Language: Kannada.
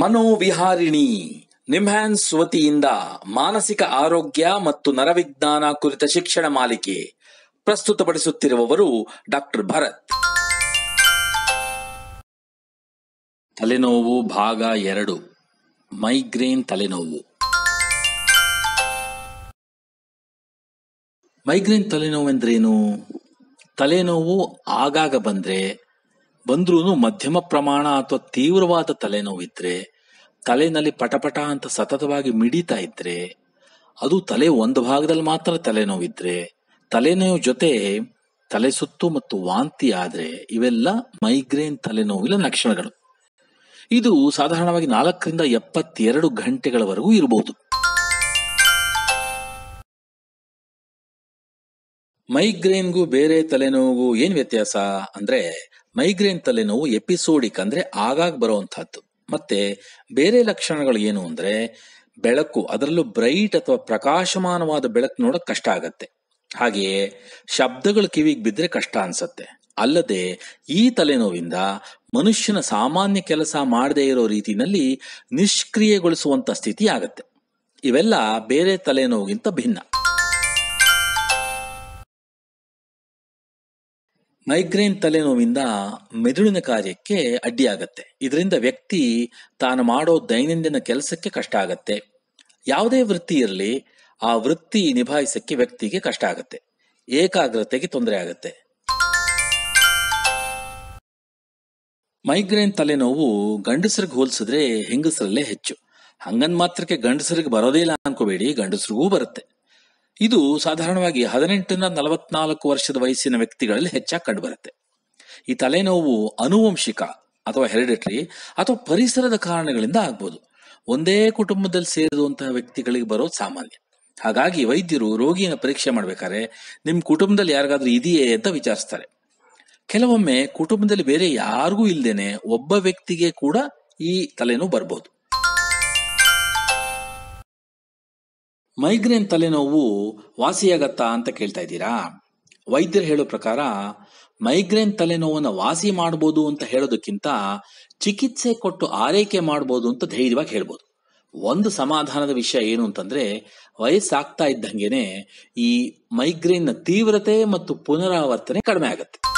ಮನೋವಿಹಾರಿಣಿ ನಿಮ್ಹ್ಯಾನ್ಸ್ ವತಿಯಿಂದ ಮಾನಸಿಕ ಆರೋಗ್ಯ ಮತ್ತು ನರವಿಜ್ಞಾನ ಕುರಿತ ಶಿಕ್ಷಣ ಮಾಲಿಕೆ ಪ್ರಸ್ತುತಪಡಿಸುತ್ತಿರುವವರು ಡಾಕ್ಟರ್ ಭರತ್ ತಲೆನೋವು ಭಾಗ ಎರಡು ಮೈಗ್ರೇನ್ ತಲೆನೋವು ಮೈಗ್ರೇನ್ ತಲೆನೋವು ಎಂದ್ರೇನು ತಲೆನೋವು ಆಗಾಗ ಬಂದ್ರೆ ಬಂದ್ರೂ ಮಧ್ಯಮ ಪ್ರಮಾಣ ಅಥವಾ ತೀವ್ರವಾದ ತಲೆನೋವಿದ್ರೆ ತಲೆನಲ್ಲಿ ಪಟಪಟ ಅಂತ ಸತತವಾಗಿ ಮಿಡಿತಾ ಇದ್ರೆ ಅದು ತಲೆ ಒಂದು ಭಾಗದಲ್ಲಿ ಮಾತ್ರ ತಲೆನೋವಿದ್ರೆ ತಲೆನೋವು ಜೊತೆ ತಲೆ ಸುತ್ತು ಮತ್ತು ವಾಂತಿ ಆದ್ರೆ ಇವೆಲ್ಲ ಮೈಗ್ರೇನ್ ತಲೆನೋವಿನ ಲಕ್ಷಣಗಳು ಇದು ಸಾಧಾರಣವಾಗಿ ನಾಲ್ಕರಿಂದ ಎಪ್ಪತ್ತೆರಡು ಗಂಟೆಗಳವರೆಗೂ ಇರಬಹುದು ಮೈಗ್ರೇನ್ಗೂ ಬೇರೆ ತಲೆನೋವು ಏನ್ ವ್ಯತ್ಯಾಸ ಅಂದ್ರೆ ಮೈಗ್ರೇನ್ ತಲೆನೋವು ಎಪಿಸೋಡಿಕ್ ಅಂದ್ರೆ ಆಗಾಗ ಬರುವಂತಹದ್ದು ಮತ್ತೆ ಬೇರೆ ಲಕ್ಷಣಗಳು ಏನು ಅಂದ್ರೆ ಬೆಳಕು ಅದರಲ್ಲೂ ಬ್ರೈಟ್ ಅಥವಾ ಪ್ರಕಾಶಮಾನವಾದ ಬೆಳಕು ನೋಡಕ್ ಕಷ್ಟ ಆಗತ್ತೆ ಹಾಗೆಯೇ ಶಬ್ದಗಳು ಕಿವಿಗೆ ಬಿದ್ರೆ ಕಷ್ಟ ಅನ್ಸತ್ತೆ ಅಲ್ಲದೆ ಈ ತಲೆನೋವಿಂದ ಮನುಷ್ಯನ ಸಾಮಾನ್ಯ ಕೆಲಸ ಮಾಡದೇ ಇರೋ ರೀತಿನಲ್ಲಿ ನಿಷ್ಕ್ರಿಯೆಗೊಳಿಸುವಂತ ಸ್ಥಿತಿ ಆಗತ್ತೆ ಇವೆಲ್ಲ ಬೇರೆ ತಲೆನೋವಿಗಿಂತ ಭಿನ್ನ ಮೈಗ್ರೇನ್ ತಲೆನೋವಿಂದ ಮೆದುಳಿನ ಕಾರ್ಯಕ್ಕೆ ಅಡ್ಡಿಯಾಗತ್ತೆ ಇದರಿಂದ ವ್ಯಕ್ತಿ ತಾನು ಮಾಡೋ ದೈನಂದಿನ ಕೆಲಸಕ್ಕೆ ಕಷ್ಟ ಆಗತ್ತೆ ಯಾವುದೇ ವೃತ್ತಿ ಇರಲಿ ಆ ವೃತ್ತಿ ನಿಭಾಯಿಸಕ್ಕೆ ವ್ಯಕ್ತಿಗೆ ಕಷ್ಟ ಆಗತ್ತೆ ಏಕಾಗ್ರತೆಗೆ ತೊಂದರೆ ಆಗತ್ತೆ ಮೈಗ್ರೇನ್ ತಲೆನೋವು ಗಂಡಸರಿಗೆ ಹೋಲಿಸಿದ್ರೆ ಹೆಂಗಸರಲ್ಲೇ ಹೆಚ್ಚು ಹಂಗನ್ ಮಾತ್ರಕ್ಕೆ ಗಂಡಸರಿಗೆ ಬರೋದೇ ಇಲ್ಲ ಅನ್ಕೋಬೇಡಿ ಗಂಡಸರಿಗೂ ಬರುತ್ತೆ ಇದು ಸಾಧಾರಣವಾಗಿ ಹದಿನೆಂಟರಿಂದ ನಲವತ್ನಾಲ್ಕು ವರ್ಷದ ವಯಸ್ಸಿನ ವ್ಯಕ್ತಿಗಳಲ್ಲಿ ಹೆಚ್ಚಾಗಿ ಕಂಡುಬರುತ್ತೆ ಈ ತಲೆನೋವು ಅನುವಂಶಿಕ ಅಥವಾ ಹೆರಿಡಿಟರಿ ಅಥವಾ ಪರಿಸರದ ಕಾರಣಗಳಿಂದ ಆಗ್ಬೋದು ಒಂದೇ ಕುಟುಂಬದಲ್ಲಿ ಸೇರಿರುವಂತಹ ವ್ಯಕ್ತಿಗಳಿಗೆ ಬರೋದು ಸಾಮಾನ್ಯ ಹಾಗಾಗಿ ವೈದ್ಯರು ರೋಗಿಯನ್ನು ಪರೀಕ್ಷೆ ಮಾಡ್ಬೇಕಾದ್ರೆ ನಿಮ್ ಕುಟುಂಬದಲ್ಲಿ ಯಾರಿಗಾದ್ರೂ ಇದೆಯೇ ಅಂತ ವಿಚಾರಿಸ್ತಾರೆ ಕೆಲವೊಮ್ಮೆ ಕುಟುಂಬದಲ್ಲಿ ಬೇರೆ ಯಾರಿಗೂ ಇಲ್ದೇನೆ ಒಬ್ಬ ವ್ಯಕ್ತಿಗೆ ಕೂಡ ಈ ತಲೆನೋವು ಬರ್ಬೋದು ಮೈಗ್ರೇನ್ ತಲೆನೋವು ವಾಸಿಯಾಗತ್ತಾ ಅಂತ ಕೇಳ್ತಾ ಇದ್ದೀರಾ ವೈದ್ಯರು ಹೇಳೋ ಪ್ರಕಾರ ಮೈಗ್ರೇನ್ ತಲೆನೋವನ್ನು ವಾಸಿ ಮಾಡಬಹುದು ಅಂತ ಹೇಳೋದಕ್ಕಿಂತ ಚಿಕಿತ್ಸೆ ಕೊಟ್ಟು ಆರೈಕೆ ಮಾಡಬಹುದು ಅಂತ ಧೈರ್ಯವಾಗಿ ಹೇಳ್ಬೋದು ಒಂದು ಸಮಾಧಾನದ ವಿಷಯ ಏನು ಅಂತಂದ್ರೆ ವಯಸ್ಸಾಗ್ತಾ ಇದ್ದಂಗೆನೆ ಈ ಮೈಗ್ರೇನ್ನ ತೀವ್ರತೆ ಮತ್ತು ಪುನರಾವರ್ತನೆ ಕಡಿಮೆ ಆಗುತ್ತೆ